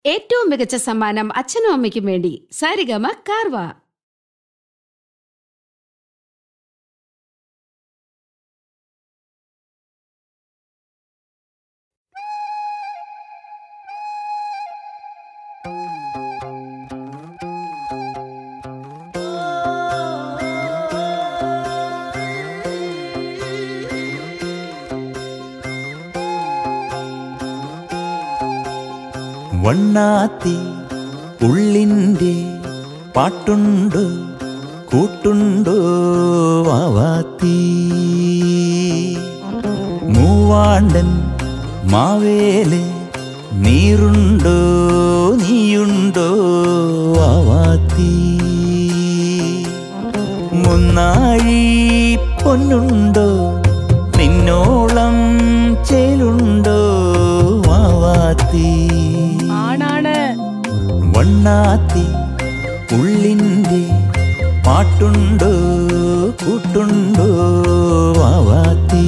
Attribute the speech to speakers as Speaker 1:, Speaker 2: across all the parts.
Speaker 1: ഏറ്റവും മികച്ച സമ്മാനം അച്ഛനും അമ്മയ്ക്കും വേണ്ടി സാരിഗമ കാർവ
Speaker 2: വണ്ണാത്തി ഉള്ളിൻ്റെ പാട്ടുണ്ടോ കൂട്ടുണ്ടോ വാവാത്തി മൂവാണ്ടൻ മാവേലെ നീറുണ്ടോ നീയുണ്ടോ വാവാത്തി മുന്നാഴി പൊന്നുണ്ടോ നിന്നോളം ചേലുണ്ടോ വാവാത്തി
Speaker 3: ആണാണ്
Speaker 2: വണ്ണാത്തി ഉള്ളിൻ്റെ പാട്ടുണ്ടോ കൂട്ടുണ്ടോ വാവാത്തി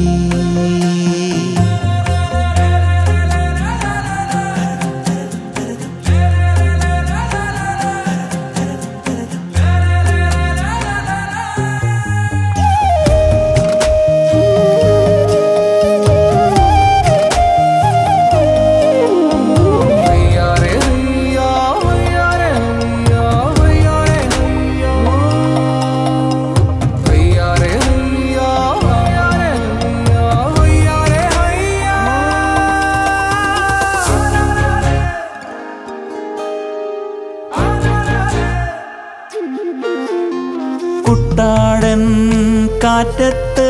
Speaker 2: കുട്ടാടൻ കാറ്റത്ത്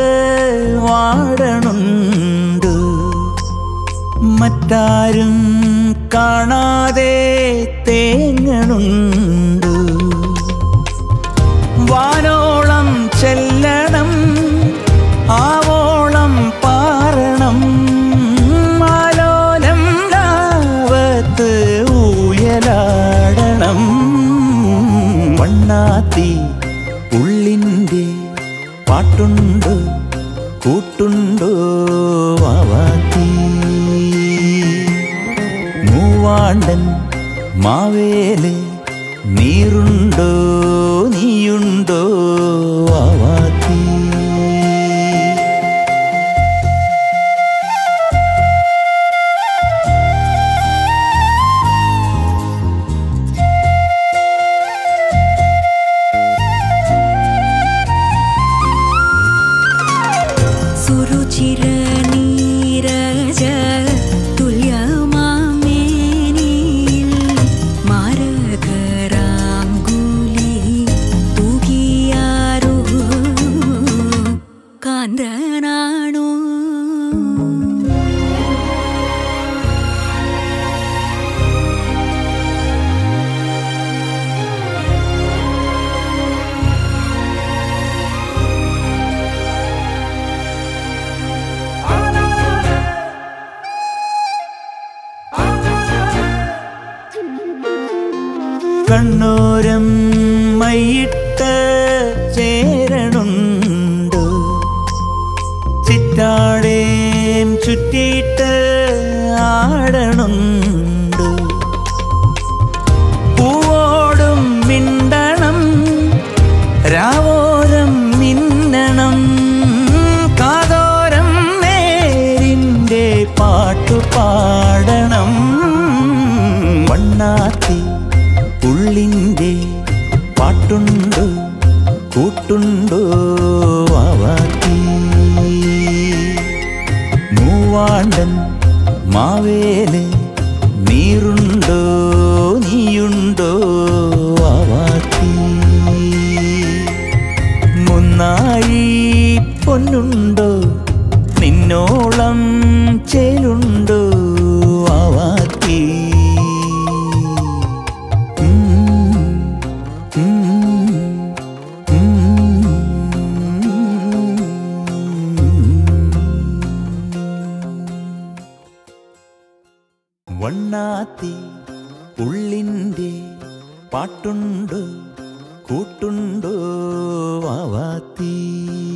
Speaker 2: വാടണുണ്ട് മറ്റാരും കാണാതെ തേങ്ങണുണ്ട് വാനോളം ചെല്ലണം ആവോളം പാറണം മാലോലം ലാവത്ത് ഊയലാടണം വണ്ണാത്തി ഉള്ളിൻ്റെ പാട്ടുണ്ടോ കൂട്ടുണ്ടോ വാവാത്തി മൂവാണ്ടൻ മാവേലെ നീറുണ്ടോ നീയുണ്ടോ വാവാത്തി
Speaker 4: സുരുചിര നീരജ തുല്യമാമേനിൽ മാരകരാങ്കുലി തൂകിയാരോ കാന്തനാണോ
Speaker 2: കണ്ണോരം മൈയിട്ട് ചേരണുണ്ട് ചിറ്റാടേം ചുറ്റിയിട്ട് ആടണുണ്ട് പൂവോടും മിണ്ടണം രാവോരം മിന്നണം കാതോരം നേരിൻ്റെ പാട്ടു പാടണം വണ്ണാത്തി ഉള്ളിൻ്റെ പാട്ടുണ്ടോ കൂട്ടുണ്ടോ വാവാത്തി മൂവാണ്ടൻ മാവേലെ നീറുണ്ടോ നീയുണ്ടോ വാവാത്തി മുന്നാഴി പൊന്നുണ്ടോ നിന്നോളം ചേലുണ്ടോ വാവാത്തി വണ്ണാത്തി ഉള്ളിൻ്റെ പാട്ടുണ്ടോ കൂട്ടുണ്ടോ വാവാത്തി